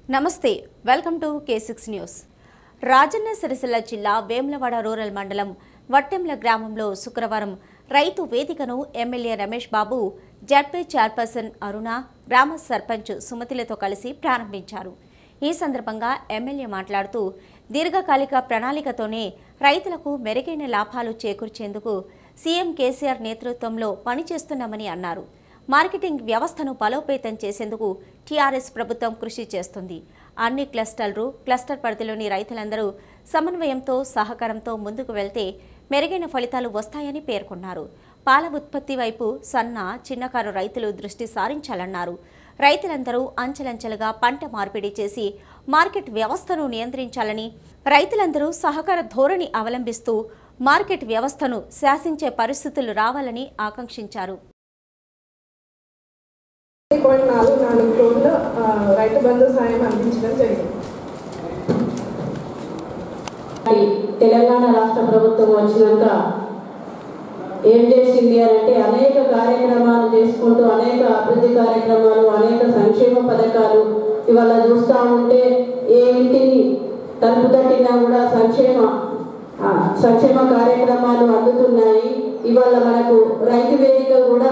నమస్తే welcome to K six news Rajanna Sircilla జిల్లా Vemulawada rural మండలం వట్టెంల గ్రామంలో శుక్రవారం రైతు వేదికను MLA Ramesh Babu ZP chairperson Aruna గ్రామ సర్పంచ్ సుమతిలతో కలిసి ప్రారంభించారు ఈ సందర్భంగా ఎమ్మెల్యే మాట్లాడుతూ దీర్ఘకాలిక ప్రణాళికతోనే రైతులకు మెరుగైన లాభాలు చేకూర్చేందుకు సీఎం కేసీఆర్ నేతృత్వంలో పనిచేస్తున్నామని అన్నారు మార్కెటింగ్ వ్యవస్థను బలోపేతం చేసేందుకు టీఆర్ఎస్ ప్రభుత్వం కృషి చేస్తుంది అన్ని క్లస్టర్లు క్లస్టర్ పరిధిలోని రైతులందరూ సమన్వయంతో సహకారంతో ముందుకు వెళ్తే మెరుగైన ఫలితాలు వస్తాయని పేర్కొన్నారు పాల ఉత్పత్తి వైపు సన్న చిన్నకారు రైతులు దృష్టి సారించాలన్నారు రైతులందరూ అంచెలంచెలుగా పంట మార్పిడి చేసి మార్కెట్ వ్యవస్థను నియంత్రించాలని రైతులందరూ సహకార ధోరణి అవలంబిస్తూ మార్కెట్ వ్యవస్థను శాసించే పరిస్థితులు రావాలని ఆకాంక్షించారు పాయింట్ నాలుగు నాలుగు కోట్ల ఆ, రైతు బంధు సాయం అందించడం జరిగింది మరి తెలంగాణ రాష్ట్ర ప్రభుత్వం వచ్చినాక ఏం చేసింది అని అంటే అనేక కార్యక్రమాలు చేసుకుంటూ అనేక అభివృద్ధి కార్యక్రమాలు అనేక సంక్షేమ పథకాలు ఇవాళ చూస్తూ ఉంటే ఏ ఇంటిని తలుపు తట్టినా కూడా సంక్షేమ ఆ, సంక్షేమ కార్యక్రమాలు అందుతున్నాయి ఇవాళ మనకు రైతు వేదిక కూడా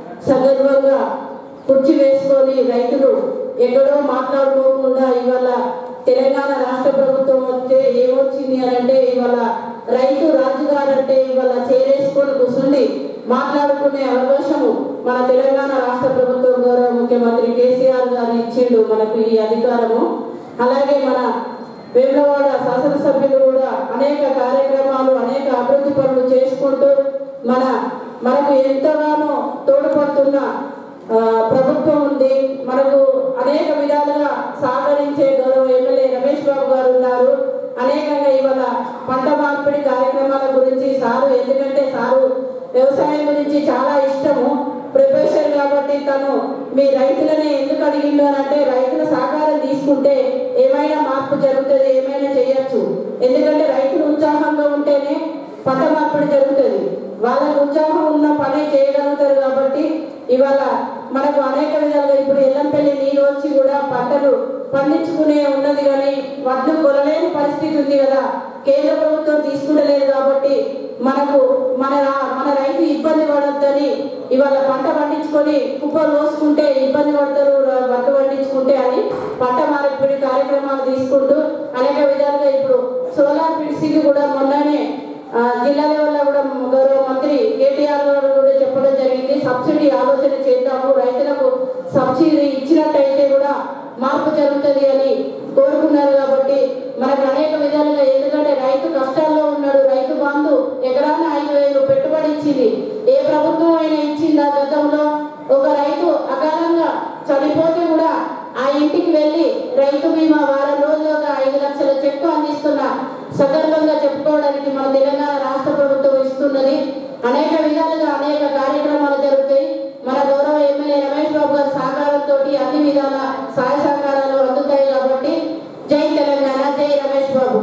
సగర్వంగా కుర్చీ వేసుకొని రైతులు ఎక్కడో మాట్లాడుకోకుండా ఇవాళ తెలంగాణ రాష్ట్ర ప్రభుత్వం వస్తే ఏమొచ్చింది అని అంటే ఇవాళ రైతు రాజుగారు అంటే ఇవాళ చేరేసుకొని కూర్చుండి మాట్లాడుకునే అవకాశము మన తెలంగాణ రాష్ట్ర ప్రభుత్వం గౌరవ ముఖ్యమంత్రి కేసీఆర్ గారు ఇచ్చిండు మనకు ఈ అధికారము అలాగే మన వేములవాడ శాసనసభ్యులు కూడా అనేక కార్యక్రమాలు అనేక అభివృద్ధి పనులు చేసుకుంటూ మన మనకు ఎంతగానో తోడ్పడుతున్న ఆ, ప్రభుత్వం ఉంది మనకు అనేక విధాలుగా సహకరించే గౌరవ ఎమ్మెల్యే రమేష్ బాబు గారు ఉన్నారు అనేకంగా ఇవాళ పంట మార్పిడి కార్యక్రమాల గురించి సారు ఎందుకంటే సారు వ్యవసాయం గురించి చాలా ఇష్టము ప్రొఫెసర్ కాబట్టి తను మీ రైతులనే ఎందుకు అడిగిండు అని అంటే రైతుల సహకారం తీసుకుంటే ఏమైనా మార్పు జరుగుతుంది ఏమైనా చేయొచ్చు ఎందుకంటే రైతులు ఉత్సాహంగా ఉంటేనే పంట మార్పిడి జరుగుతుంది వాళ్ళకు ఉత్సాహం ఉన్న పని చేయగలుగుతారు కాబట్టి ఇవాళ మనకు అనేక విధాలుగా ఇప్పుడు ఎల్లంపల్లి నీరు వచ్చి కూడా పంటలు పండించుకునే ఉన్నది కానీ వడ్లు కొనలేని పరిస్థితి ఉంది కదా కేంద్ర ప్రభుత్వం తీసుకుంటలేదు కాబట్టి మనకు మన రా- మన రైతు ఇబ్బంది పడొద్దని ఇవాళ పంట పండించుకొని కుప్పలు పోసుకుంటే ఇబ్బంది పడతారు ర- వడ్లు పండించుకుంటే అని పంట మార్పిడి కార్యక్రమాలు తీసుకుంటూ అనేక విధాలుగా ఇప్పుడు సోలార్ పిడ్స్కి కూడా మొన్ననే ఆ, జిల్లా లెవెల్లో కూడా గౌరవ మంత్రి కేటీఆర్ గారు కూడా చెప్పడం జరిగింది సబ్సిడీ ఆలోచన చేద్దాము రైతులకు సబ్సిడీ ఇచ్చినట్టయితే కూడా మార్పు జరుగుతుంది అని కోరుకున్నారు కాబట్టి మనకు అనేక విధాలుగా ఎందుకంటే రైతు కష్టాల్లో ఉన్నాడు రైతు బంధు ఎకరాన ఐదు వేలు పెట్టుబడి ఇచ్చింది ఏ ప్రభుత్వం అయినా ఇచ్చిందా గతంలో ఒక రైతు అకాలంగా చనిపోతే కూడా ఆ ఇంటికి వెళ్ళి రైతు బీమా వారం రోజులుగా ఐదు లక్షల చెక్కు అందిస్తున్న సగర్వంగా చెప్పుకోవడానికి మన తెలంగాణ రాష్ట్ర ప్రభుత్వం ఇస్తున్నది అనేక విధాలుగా అనేక కార్యక్రమాలు జరుగుతాయి మన గౌరవ ఎమ్మెల్యే రమేష్ బాబు గారి సహకారంతో అన్ని విధాల సహాయ సహకారాలు అందుతాయి కాబట్టి జై తెలంగాణ జై రమేష్ బాబు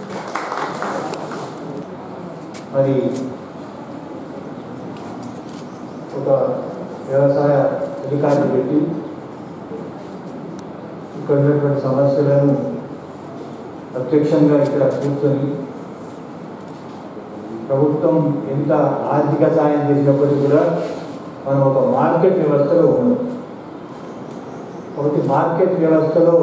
మరి ఒక వ్యవసాయ అధికారిని పెట్టి ఇక్కడ ఉన్నటువంటి సమస్యలను ప్రత్యక్షంగా ఇక్కడ కూర్చొని ప్రభుత్వం ఎంత ఆర్థిక సాయం చేసినప్పటికీ కూడా మనం ఒక మార్కెట్ వ్యవస్థలో ఉన్నాం కాబట్టి మార్కెట్ వ్యవస్థలో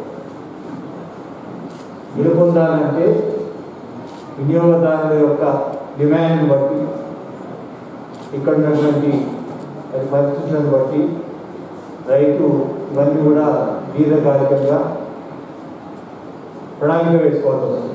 గెలుపొందాలంటే వినియోగదారుల యొక్క డిమాండ్ని బట్టి ఇక్కడ ఉన్నటువంటి అది పరిస్థితులను బట్టి రైతు ఇవన్నీ కూడా దీర్ఘకాలికంగా ప్రణాళిక వేసుకోవాల్సి వస్తుంది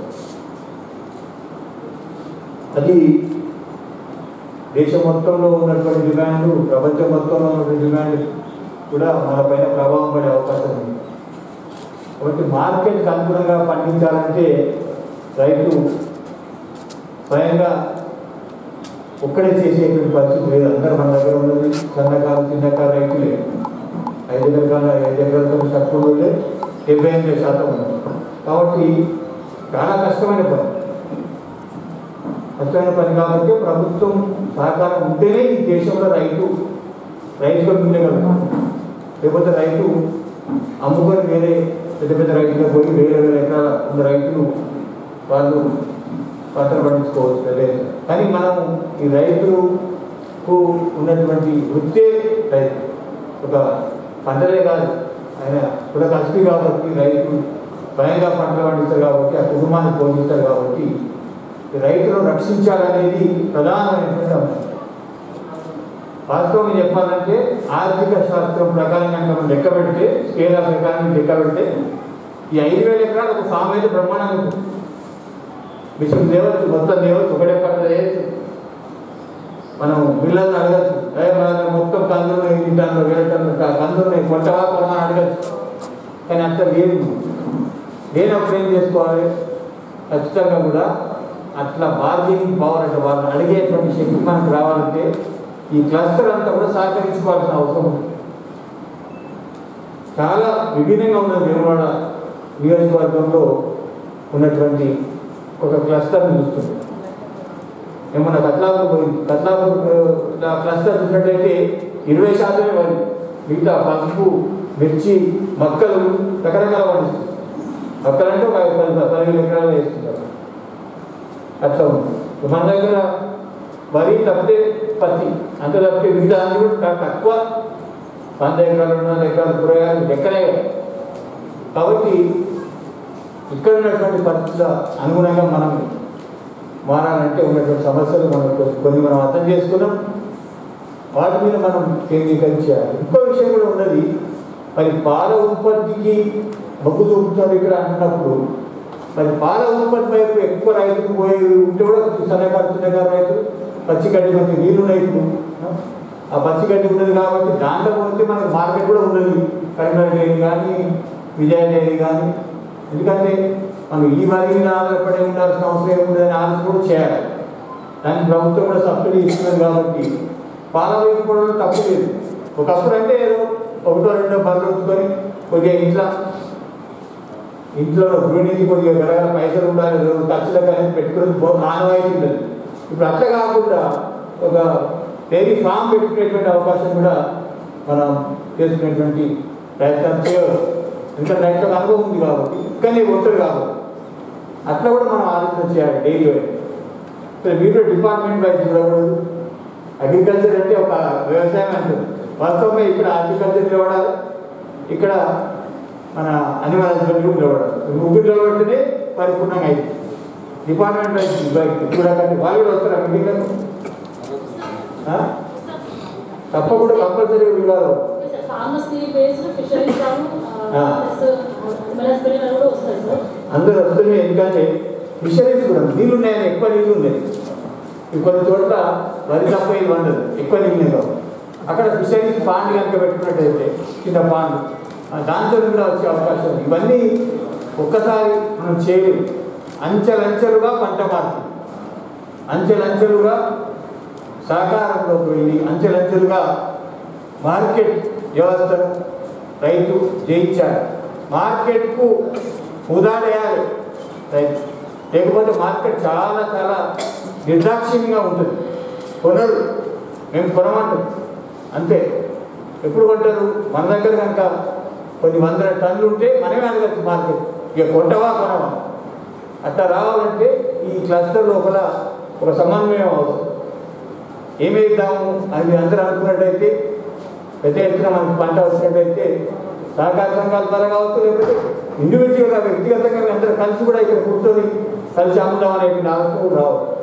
అది దేశం మొత్తంలో ఉన్నటువంటి డిమాండ్ ప్రపంచం మొత్తంలో ఉన్నటువంటి డిమాండ్ కూడా మన పైన ప్రభావం పడే అవకాశం ఉంది కాబట్టి మార్కెట్కి అనుగుణంగా పండించాలంటే రైతు స్వయంగా ఒక్కడే చేసేటువంటి పరిస్థితి లేదు అందరూ మన దగ్గర ఉన్నది సన్నకారు చిన్నకారు రైతులే ఐదు ఎకరాల ఐదు ఎకరాలతో తక్కువ వాళ్ళే డెబ్బై ఎనిమిది శాతం ఉంది కాబట్టి చాలా కష్టమైన పని కష్టమైన పని కాబట్టి ప్రభుత్వం సహకారం ఉంటేనే ఈ దేశంలో రైతు రైతుగా ఉండగలుగుతాం లేకపోతే రైతు అమ్ముకొని వేరే పెద్ద పెద్ద రైతులకు పోయి వేల వేల ఎకరాల ఉన్న రైతులు వాళ్ళు పంటలు పండించుకోవచ్చు లేదు కానీ మనం ఈ రైతులకు ఉన్నటువంటి వృత్తే రైతు ఒక పంటలే కాదు ఆయన కూడా కసిపి కాబట్టి రైతు భయంగా పంటలు పండిస్తారు కాబట్టి ఆ కుటుంబాన్ని పోషిస్తారు కాబట్టి ఈ రైతులను రక్షించాలనేది ప్రధానమైనటువంటి అంశం వాస్తవం చెప్పాలంటే ఆర్థిక శాస్త్రం ప్రకారం కనుక మనం లెక్క పెడితే స్కేల్ ఆఫ్ ఎకానమీ లెక్క పెడితే ఈ ఐదు వేల ఎకరాలు ఒక ఫామ్ అయితే బ్రహ్మాండంగా ఉంటుంది మిషన్ తేవచ్చు మొత్తం తేవచ్చు ఒకటే పంట చేయొచ్చు మనం పిల్లల్ని అడగచ్చు అదే మన దగ్గర మొత్తం కందులు ఇంటాను వేరే కందులు కొట్టవా కొనమని అడగచ్చు కానీ అంత లేదు లేనప్పుడు ఏం చేసుకోవాలి ఖచ్చితంగా కూడా అట్లా బార్గెనింగ్ పవర్ అంటే వాళ్ళని అడిగేటువంటి శక్తి మనకు రావాలంటే ఈ క్లస్టర్ అంతా కూడా సహకరించుకోవాల్సిన అవసరం ఉంది చాలా విభిన్నంగా ఉన్నది వేమవాడ నియోజకవర్గంలో ఉన్నటువంటి ఒక క్లస్టర్ని చూస్తుంది ఏమన్నా కట్లాపూర్ పోయింది కట్లాపూర్ ఆ, క్లస్టర్ చూసినట్టయితే ఇరవై శాతమే వరి మిగతా పసుపు మిర్చి మక్కలు రకరకాల పండిస్తుంది మక్కలు అంటే ఒక పది పదిహేను ఎకరాలు వేస్తుంటారు అట్లా ఉంది మన దగ్గర వరి తప్పితే పత్తి అంత తప్పితే మిగతా అన్ని కూడా చాలా తక్కువ వంద ఎకరాలు రెండు వందల ఎకరాలు కూరగాయలు ఎక్కడే కదా. కాబట్టి ఇక్కడ ఉన్నటువంటి పరిస్థితుల అనుగుణంగా మనం మారాలంటే ఉన్నటువంటి సమస్యలు మనం కొ- కొన్ని మనం అర్థం చేసుకున్నాం వాటి మీద మనం కేంద్రీకరించాలి ఇంకో విషయం కూడా ఉన్నది మరి పాల ఉత్పత్తికి మొగ్గు చూపుతారు ఇక్కడ అంటున్నప్పుడు మరి పాల ఉత్పత్తి వైపు ఎక్కువ రైతులు పోయి ఉంటే కూడా సన్నపడుతున్నాయి కదా రైతులు పచ్చిగడ్డి మనకి నీళ్లు రైతులు ఆ పచ్చిగడ్డి ఉన్నది కాబట్టి దాంట్లో పోతే మనకు మార్కెట్ కూడా ఉన్నది కరీంనగర్ డైరీ కానీ విజయ డైరీ కానీ ఎందుకంటే మనం ఈ వరి మీద ఆధారపడి ఉండాల్సిన అవసరం ఏముందని ఆలోచన కూడా చేయాలి దానికి ప్రభుత్వం కూడా సబ్సిడీ ఇస్తున్నది కాబట్టి పాల వైపు కూడా తప్పు లేదు ఒకప్పుడు అంటే ఏదో ఒకటో రెండో బర్రెలు ఉంచుకొని కొద్దిగా ఇంట్లో ఇంట్లో గృహిణికి కొద్దిగా గడగల పైసలు ఉండాలి రెండు ఖర్చులకు అనేది పెట్టుకుని పో ఆనవాయితీ ఉండదు ఇప్పుడు అట్లా కాకుండా ఒక డైరీ ఫామ్ పెట్టుకునేటువంటి అవకాశం కూడా మనం చేసుకునేటువంటి ప్రయత్నం చేయవచ్చు ఎందుకంటే రైతులకు అనుభవం ఉంది కాబట్టి కానీ ఒంటరి కాబట్టి అట్లా కూడా మనం ఆలోచన చేయాలి డైరీ వైపు ఇక్కడ మీరు డిపార్ట్మెంట్ వైపు చూడకూడదు అగ్రికల్చర్ అంటే ఒక వ్యవసాయం అంటుంది వాస్తవంగా ఇక్కడ అగ్రికల్చర్ నిలబడాలి ఇక్కడ మన అనిమల్ హస్బెండరీ నిలబడాలి ముగ్గురు నిలబడితేనే పరిపూర్ణంగా అయింది డిపార్ట్మెంట్ వైపు వైపు చూడకండి వాళ్ళు కూడా వస్తారు మీటింగ్లకు ఆ? తప్పకుండా కంపల్సరీ వీళ్ళు ఫార్మర్స్ కి బేస్డ్ ఫిషరీస్ ఆ. మెలస్పెరీ కూడా వస్తాయి సార్ అందరూ వస్తున్నాయి ఎందుకంటే ఫిషరీస్ కూడా నీళ్ళు ఉన్నాయని ఎక్కువ నీళ్ళు ఉన్నాయి ఈ కొన్ని చోట్ల వరి తప్ప ఇది ఉండదు ఎక్కువ నీళ్ళు కావు అక్కడ ఫిషరీస్ పాండ్ కనుక పెట్టుకున్నట్టయితే కింద పాండ్ ఆ దాంతో కూడా వచ్చే అవకాశం ఉంది ఇవన్నీ ఒక్కసారి మనం చేయలేము అంచెలంచెలుగా పంట మార్పు అంచెలంచెలుగా సహకారంలోకి వెళ్ళి అంచెలంచెలుగా మార్కెట్ వ్యవస్థను రైతు జయించాలి మార్కెట్కు ఉదాడేయాలి రైతు లేకపోతే మార్కెట్ చాలా చాలా నిర్దాక్షిణ్యంగా ఉంటుంది కొనరు మేము కొనమంటాం అంతే ఎప్పుడు కొంటారు మన దగ్గర కనుక కొన్ని వందల టన్నులు ఉంటే మనమే అడగచ్చు మార్కెట్ ఇక కొంటవా కొనవా అట్లా రావాలంటే ఈ క్లస్టర్ లోపల ఒక సమన్వయం అవసరం ఏమేద్దాము అని మీరు అందరూ అనుకున్నట్టయితే పెద్ద ఎత్తున మనకి పంట వచ్చినట్టయితే సహకార సంఘాల ద్వారా కావచ్చు లేకపోతే ఇండివిజువల్గా వ్యక్తిగతంగా మీ అందరూ కలిసి కూడా ఇక్కడ కూర్చొని కలిసి అమ్ముదాం అనేటువంటి ఆలోచన కూడా రావచ్చు